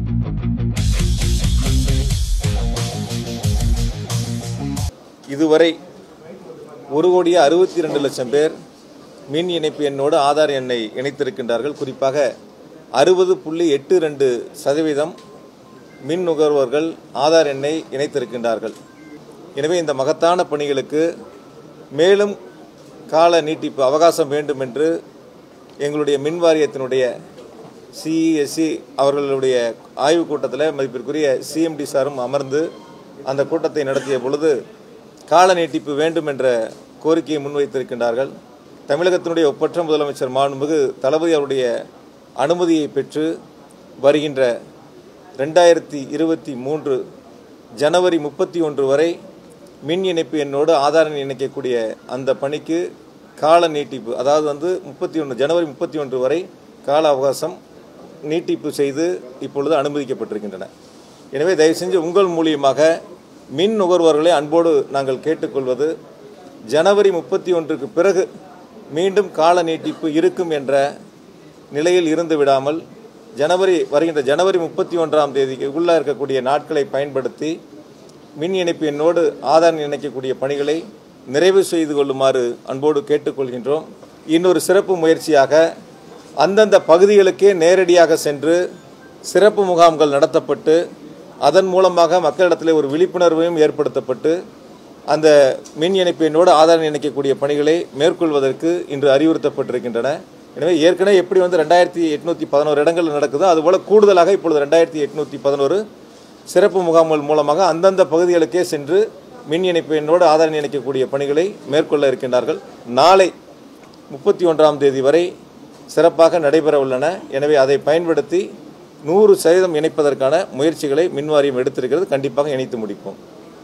இதுவரை ஒரு கோடியே அறுபத்தி ரெண்டு லட்சம் பேர் மின் இணைப்பு எண்ணோடு ஆதார் எண்ணை இணைத்திருக்கின்றார்கள் குறிப்பாக அறுபது புள்ளி எட்டு ரெண்டு சதவீதம் மின் நுகர்வோர்கள் ஆதார் எண்ணை இணைத்திருக்கின்றார்கள் எனவே இந்த மகத்தான பணிகளுக்கு மேலும் கால நீட்டிப்பு அவகாசம் வேண்டும் என்று எங்களுடைய மின் வாரியத்தினுடைய சிஇஎஸ்சி அவர்களுடைய ஆய்வுக் கூட்டத்தில் மதிப்பிற்குரிய சிஎம்டி சாரும் அமர்ந்து அந்த கூட்டத்தை நடத்திய பொழுது கால நீட்டிப்பு வேண்டும் என்ற கோரிக்கையை முன்வைத்திருக்கின்றார்கள் தமிழகத்தினுடைய ஒப்பற்ற முதலமைச்சர் மாண்புமிகு தளபதி அவருடைய அனுமதியை பெற்று வருகின்ற ரெண்டாயிரத்தி இருபத்தி மூன்று ஜனவரி முப்பத்தி ஒன்று வரை மின் இணைப்பு எண்ணோடு ஆதார் எண் இணைக்கக்கூடிய அந்த பணிக்கு கால நீட்டிப்பு அதாவது வந்து முப்பத்தி ஒன்று ஜனவரி முப்பத்தி ஒன்று வரை கால அவகாசம் நீட்டிப்பு செய்து இப்பொழுது அனுமதிக்கப்பட்டிருக்கின்றன எனவே தயவு செஞ்சு உங்கள் மூலியமாக மின் நுகர்வோர்களை அன்போடு நாங்கள் கேட்டுக்கொள்வது ஜனவரி முப்பத்தி ஒன்றுக்கு பிறகு மீண்டும் கால நீட்டிப்பு இருக்கும் என்ற நிலையில் இருந்து விடாமல் ஜனவரி வருகின்ற ஜனவரி முப்பத்தி ஒன்றாம் தேதிக்கு உள்ள இருக்கக்கூடிய நாட்களை பயன்படுத்தி மின் இணைப்பு எண்ணோடு ஆதார் இணைக்கக்கூடிய பணிகளை நிறைவு செய்து கொள்ளுமாறு அன்போடு கேட்டுக்கொள்கின்றோம் இன்னொரு சிறப்பு முயற்சியாக அந்தந்த பகுதிகளுக்கே நேரடியாக சென்று சிறப்பு முகாம்கள் நடத்தப்பட்டு அதன் மூலமாக மக்களிடத்திலே ஒரு விழிப்புணர்வையும் ஏற்படுத்தப்பட்டு அந்த மின் இணைப்பு எண்ணோடு ஆதாரம் இணைக்கக்கூடிய பணிகளை மேற்கொள்வதற்கு இன்று அறிவுறுத்தப்பட்டிருக்கின்றன எனவே ஏற்கனவே எப்படி வந்து ரெண்டாயிரத்தி எட்நூற்றி பதினோரு இடங்கள் நடக்குதோ அதுபோல் கூடுதலாக இப்பொழுது ரெண்டாயிரத்தி எட்நூற்றி பதினோரு சிறப்பு முகாம்கள் மூலமாக அந்தந்த பகுதிகளுக்கே சென்று மின் இணைப்பு எண்ணோடு ஆதாரம் இணைக்கக்கூடிய பணிகளை மேற்கொள்ள இருக்கின்றார்கள் நாளை முப்பத்தி ஒன்றாம் தேதி வரை சிறப்பாக நடைபெற உள்ளன எனவே அதை பயன்படுத்தி நூறு சதவீதம் இணைப்பதற்கான முயற்சிகளை மின்வாரியம் எடுத்திருக்கிறது கண்டிப்பாக இணைத்து முடிப்போம்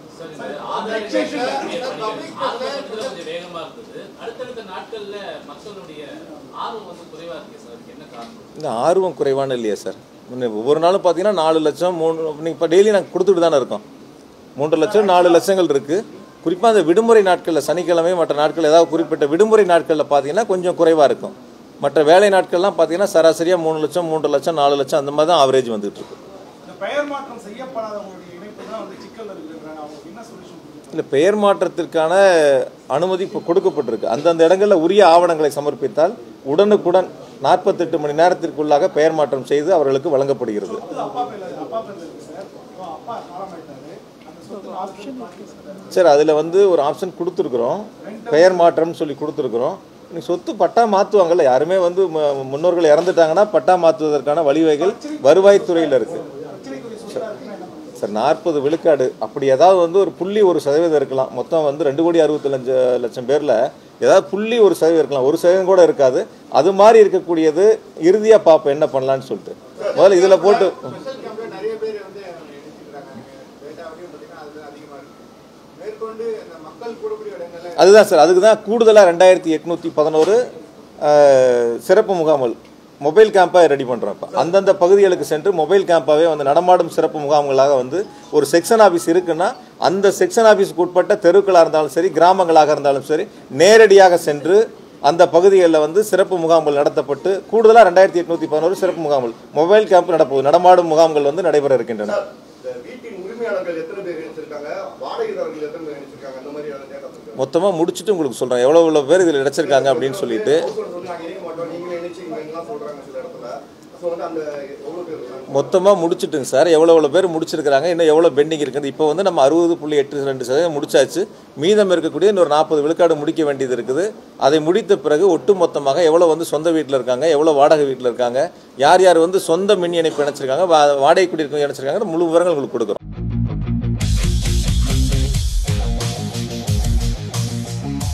கொஞ்சம் வேகமா இருந்தது அடுத்தடுத்த நாட்கள்ல மக்களுடைய ஆர்வம் வந்து குறைவா இருக்கு சார் அதுக்கு என்ன காரணம் இந்த ஆர்வம் குறைவான இல்லையா சார் முன்ன ஒவ்வொரு நாளும் பார்த்தீங்கன்னா நாலு லட்சம் மூணு நீங்கள் இப்போ டெய்லி நாங்கள் கொடுத்துட்டு தானே இருக்கோம் மூன்று லட்சம் நாலு லட்சங்கள் இருக்குது குறிப்பாக அந்த விடுமுறை நாட்களில் சனிக்கிழமை மற்ற நாட்கள் ஏதாவது குறிப்பிட்ட விடுமுறை நாட்களில் பார்த்தீங்கன்னா கொஞ்சம் குறைவாக இருக்கும் மற்ற வேலை நாட்கள்லாம் பார்த்தீங்கன்னா சராசரியாக மூணு லட்சம் மூன்று லட்சம் நாலு லட்சம் அந்த மாதிரி தான் ஆவரேஜ் வந்துட்டு இருக்கு இந்த பெயர் மாற்றம் செய்யப்படாதவங்களுடைய இணைப்பு தான் வந்து சிக்கல் இருக்குன்றாங்க அவங்களுக்கு என்ன சொல்யூஷன் இல்லை பெயர் மாற்றத்திற்கான அனுமதி இப்போ கொடுக்கப்பட்டிருக்கு அந்தந்த இடங்களில் உரிய ஆவணங்களை சமர்ப்பித்தால் உடனுக்குடன் நாற்பத்தெட்டு மணி நேரத்திற்குள்ளாக பெயர் மாற்றம் செய்து அவர்களுக்கு வழங்கப்படுகிறது சொத்து அப்பா பேர்ல அப்பா பேர்ல இருக்கு சார் இப்போ அப்பா காலமாயிட்டாரு அந்த சொத்து ஆப்ஷன் சார் அதில் வந்து ஒரு ஆப்ஷன் கொடுத்துருக்குறோம் பெயர் மாற்றம்னு சொல்லி கொடுத்துருக்குறோம் நீ சொத்து பட்டா மாற்றுவாங்கல்ல யாருமே வந்து மு- முன்னோர்கள் இறந்துட்டாங்கன்னா பட்டா மாற்றுவதற்கான வழிவகைகள் வருவாய்த்துறையில் இருக்குது பிரச்சனைக்குரிய சொத்தா இருக்குன்னா என்ன பண்ணுறது சார் நாற்பது விழுக்காடு அப்படி ஏதாவது வந்து ஒரு புள்ளி ஒரு சதவீதம் இருக்கலாம் மொத்தம் வந்து ரெண்டு கோடி அறுபத்தஞ்சு லட்சம் பேரில் ஏதாவது புள்ளி ஒரு சதவீதம் இருக்கலாம் ஒரு சதவீதம் கூட இருக்காது அது மாதிரி இருக்கக்கூடியது இறுதியாக பார்ப்போம் என்ன பண்ணலான்னு சொல்லிட்டு முதல்ல இதில் போட்டு ஸ்பெஷல் கேம்ப்ல நிறைய பேர் வந்து எடுத்துக்கிறாங்க டேட்டாவையும் பார்த்தீங்கன்னா அதுல அதிகமா இருக்கு மேற்கொண்டு இந்த மக்கள் கூடக்கூடிய இடங்கள்ல அதுதான் சார் அதுக்கு தான் கூடுதலாக ரெண்டாயிரத்தி எட்நூற்றி பதினோரு சிறப்பு முகாம்கள் மொபைல் கேம்பாக ரெடி பண்ணுறோம் இப்போ அந்தந்த பகுதிகளுக்கு சென்று மொபைல் கேம்பாகவே வந்து நடமாடும் சிறப்பு முகாம்களாக வந்து ஒரு செக்ஷன் ஆஃபீஸ் இருக்குன்னா அந்த செக்ஷன் ஆஃபீஸுக்கு உட்பட்ட தெருக்களாக இருந்தாலும் சரி கிராமங்களாக இருந்தாலும் சரி நேரடியாக சென்று அந்த பகுதிகளில் வந்து சிறப்பு முகாம்கள் நடத்தப்பட்டு கூடுதலாக ரெண்டாயிரத்தி எட்நூற்றி பதினோரு சிறப்பு முகாம்கள் மொபைல் கேம்ப் நடப்போகுது நடமாடும் முகாம்கள் வந்து நடைபெற இருக்கின்றன இந்த வீட்டின் உரிமையாளர்கள் எத்தனை பேர் இணைச்சிருக்காங்க வாடகைதாரர்கள் எத்தனை பேர் இணைச்சிருக்காங்க அந்த மாதிரி டேட்டா இருக்கு மொத்தமாக முடிச்சுட்டு உங்களுக்கு சொல்கிறேன் எவ்வளோ எவ்வளோ பேர் இதில் கிடைச்சிருக்காங்க அப்படின்னு சொல்லிட்டு சொல்லி நாங்க இணைக்க மாட்டோம் நீங்களே இணைச்சிங்கலாம் சொல்றாங்க சில இடத்துல ஸோ வந்து அந்த எவ்வளவு பேர் இருக்காங்க மொத்தமாக முடிச்சிட்டுங்க சார் எவ்வளோ எவ்வளோ பேர் முடிச்சிருக்கிறாங்க இன்னும் எவ்வளோ பெண்டிங் இருக்குது இப்போ வந்து நம்ம அறுபது புள்ளி எட்டு ரெண்டு சதவீதம் முடிச்சாச்சு மீதம் இருக்கக்கூடிய இன்னொரு நாற்பது விழுக்காடு முடிக்க வேண்டியது இருக்குது அதை முடித்த பிறகு ஒட்டு மொத்தமாக எவ்வளோ வந்து சொந்த வீட்டில் இருக்காங்க எவ்வளோ வாடகை வீட்டில் இருக்காங்க யார் யார் வந்து சொந்த மின் இணைப்பு இணைச்சிருக்காங்க வா- வாடகை குடியிருக்கும் இணைச்சிருக்காங்க முழு விவரங்கள் உங்களுக்கு கொடுக்குறோம்